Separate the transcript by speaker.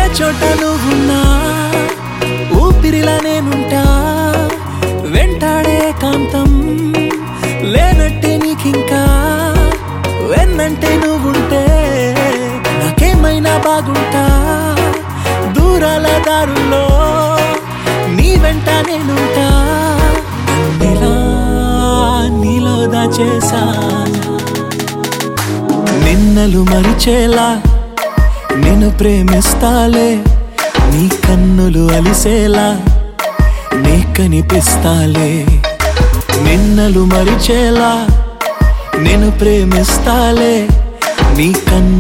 Speaker 1: చోట నువ్వున్నా ఊపిరిలా నేనుంటా వెంటాడే కాంతం లేనట్టే నీకింకా వెన్నంటే నువ్వుంటే నాకేమైనా బాగుంటా దూరాల దారుల్లో నీ వెంట నేనుంటా నీలా నీలో దాచేసా నిన్నలు మరిచేలా నేను ప్రేమిస్తాలే నీ కన్నులు అలిసేలా నీ కనిపిస్తాలే నిన్నలు మరిచేలా నేను ప్రేమిస్తాలే నీ కన్ను